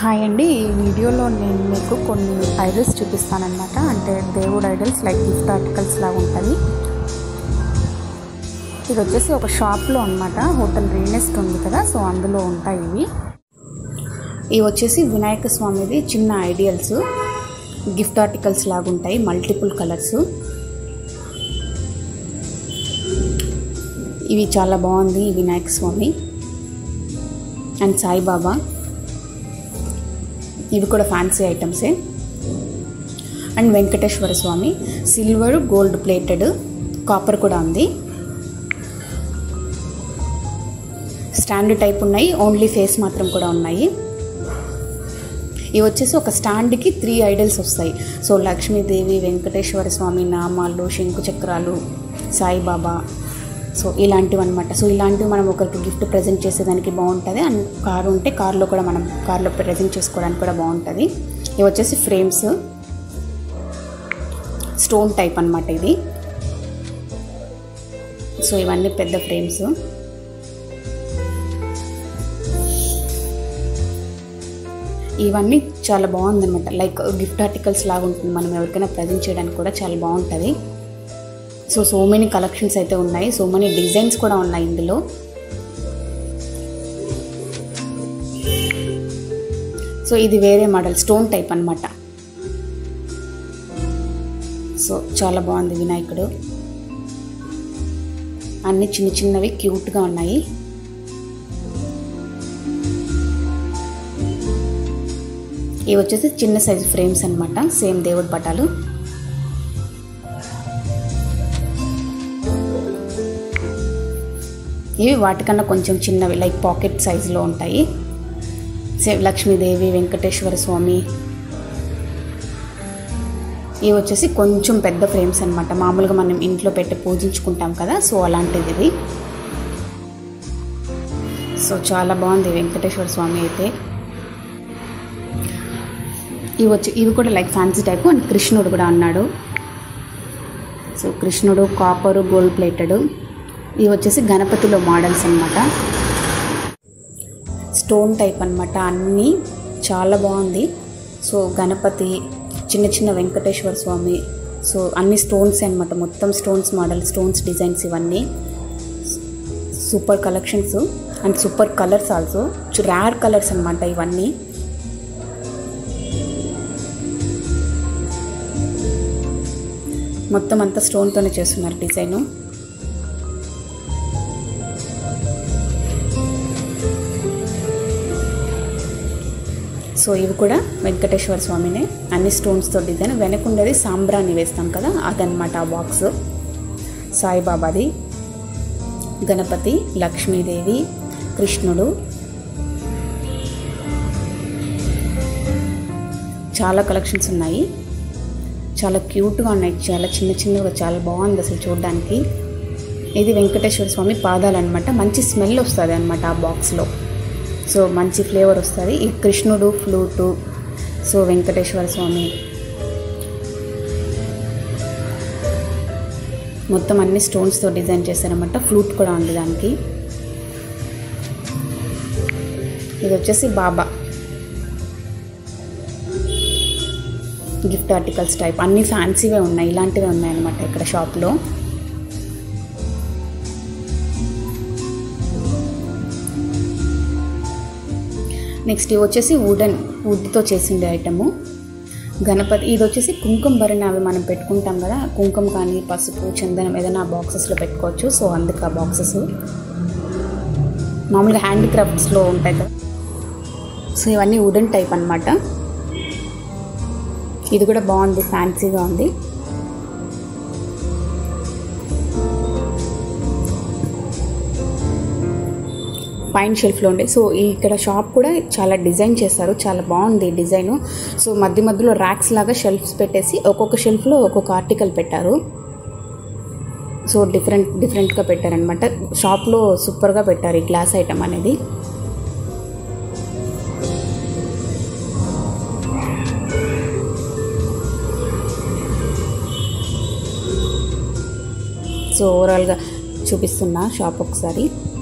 hi అండి ఈ వీడియోలో నేను మీకు కొన్ని ఐడల్స్ చూపిస్తానన్నమాట అంటే దేవుడు ఐడల్స్ లైక్ గిఫ్ట్ ఆర్టికల్స్ లాగా ఉంటుంది ఇది వచ్చేసి ఒక షాప్లో అనమాట హోటల్ రీనెస్ట్ ఉంది కదా సో అందులో ఉంటాయి ఇవి ఇవి వచ్చేసి వినాయక స్వామిది చిన్న ఐడియల్స్ గిఫ్ట్ ఆర్టికల్స్ లాగా ఉంటాయి మల్టిపుల్ కలర్స్ ఇవి చాలా బాగుంది ఈ వినాయక స్వామి అండ్ సాయిబాబా ఇవి కూడా ఫ్యాన్సీ ఐటమ్సే and Venkateswara Swami silver gold plated copper కూడా ఉంది స్టాండ్ టైప్ ఉన్నాయి ఓన్లీ ఫేస్ మాత్రం కూడా ఉన్నాయి ఇవి వచ్చేసి ఒక స్టాండ్కి త్రీ ఐడల్స్ వస్తాయి సో లక్ష్మీదేవి వెంకటేశ్వర స్వామి నామాలు శంకు చక్రాలు సాయిబాబా సో ఇలాంటివి అనమాట సో ఇలాంటివి మనం ఒకరికి గిఫ్ట్ ప్రజెంట్ చేసేదానికి బాగుంటుంది అండ్ కారు ఉంటే కార్లో కూడా మనం కార్లో ప్రజెంట్ చేసుకోవడానికి కూడా బాగుంటుంది ఇవి వచ్చేసి ఫ్రేమ్స్ స్టోన్ టైప్ అనమాట ఇది సో ఇవన్నీ పెద్ద ఫ్రేమ్స్ ఇవన్నీ చాలా బాగుందన్నమాట లైక్ గిఫ్ట్ ఆర్టికల్స్ లాగా ఉంటుంది మనం ఎవరికైనా ప్రజెంట్ చేయడానికి కూడా చాలా బాగుంటుంది సో సో మెనీ కలెక్షన్స్ అయితే ఉన్నాయి సో మెనీ డిజైన్స్ కూడా ఉన్నాయి ఇందులో సో ఇది వేరే మోడల్ స్టోన్ టైప్ అనమాట సో చాలా బాగుంది వినాయకుడు అన్ని చిన్న చిన్నవి క్యూట్గా ఉన్నాయి ఇవి వచ్చేసి చిన్న సైజు ఫ్రేమ్స్ అనమాట సేమ్ దేవుడి పటాలు ఇవి వాటికన్నా కొంచెం చిన్నవి లైక్ పాకెట్ సైజులో ఉంటాయి సేమ్ లక్ష్మీదేవి వెంకటేశ్వర స్వామి ఇవి వచ్చేసి కొంచెం పెద్ద ఫ్రేమ్స్ అనమాట మామూలుగా మనం ఇంట్లో పెట్టి పూజించుకుంటాం కదా సో అలాంటిది ఇది సో చాలా బాగుంది వెంకటేశ్వర స్వామి అయితే ఇవి వచ్చి ఇవి కూడా లైక్ ఫ్యాన్సీ టైపు అండ్ కృష్ణుడు కూడా అన్నాడు సో కృష్ణుడు కాపరు గోల్డ్ ప్లేటెడ్ ఇవి వచ్చేసి గణపతిలో మోడల్స్ అనమాట స్టోన్ టైప్ అనమాట అన్నీ చాలా బాగుంది సో గణపతి చిన్న చిన్న వెంకటేశ్వర స్వామి సో అన్ని స్టోన్స్ అనమాట మొత్తం స్టోన్స్ మోడల్ స్టోన్స్ డిజైన్స్ ఇవన్నీ super collections and super colours also rare colours అనమాట ఇవన్నీ మొత్తం అంతా స్టోన్తోనే చేస్తున్నారు డిజైను సో ఇవి కూడా వెంకటేశ్వర స్వామినే అన్ని స్టోన్స్తో డిజైన్ వెనకుండేది సాంబ్రాన్ని వేస్తాం కదా అదనమాట ఆ బాక్స్ సాయిబాబాది గణపతి లక్ష్మీదేవి కృష్ణుడు చాలా కలెక్షన్స్ ఉన్నాయి చాలా క్యూట్గా ఉన్నాయి చాలా చిన్న చిన్నగా చాలా బాగుంది అసలు చూడడానికి ఇది వెంకటేశ్వర స్వామి పాదాలు అనమాట మంచి స్మెల్ వస్తుంది అనమాట ఆ బాక్స్లో సో మంచి ఫ్లేవర్ వస్తుంది ఈ కృష్ణుడు ఫ్లూటు సో వెంకటేశ్వర స్వామి మొత్తం అన్ని స్టోన్స్తో డిజైన్ చేశారనమాట ఫ్లూట్ కూడా ఉంది దానికి ఇది వచ్చేసి బాబా గిఫ్ట్ ఆర్టికల్స్ టైప్ అన్ని ఫ్యాన్సీవే ఉన్నాయి ఇలాంటివే ఉన్నాయన్నమాట ఇక్కడ షాప్లో నెక్స్ట్ ఇవి వచ్చేసి వుడెన్ వుడ్తో చేసిండే ఐటము గణపతి ఇది వచ్చేసి కుంకుమ భరణ అవి మనం పెట్టుకుంటాం కదా కుంకుమ కానీ పసుపు చందనం ఏదైనా బాక్సెస్లో పెట్టుకోవచ్చు సో అందుకు ఆ బాక్సెస్ మామూలుగా హ్యాండ్ క్రాఫ్ట్స్లో ఉంటాయి కదా సో ఇవన్నీ వుడెన్ టైప్ అనమాట ఇది కూడా బాగుంది ఫ్యాన్సీగా ఉంది పైన షెల్ఫ్లో ఉండే సో ఇక్కడ షాప్ కూడా చాలా డిజైన్ చేశారు చాలా బాగుంది డిజైన్ సో మధ్య మధ్యలో ర్యాక్స్ లాగా షెల్ఫ్స్ పెట్టేసి ఒక్కొక్క షెల్ఫ్లో ఒక్కొక్క ఆర్టికల్ పెట్టారు సో డిఫరెంట్ డిఫరెంట్గా పెట్టారనమాట షాప్లో సూపర్గా పెట్టారు ఈ గ్లాస్ ఐటమ్ అనేది సో ఓవరాల్గా చూపిస్తున్నా షాప్ ఒకసారి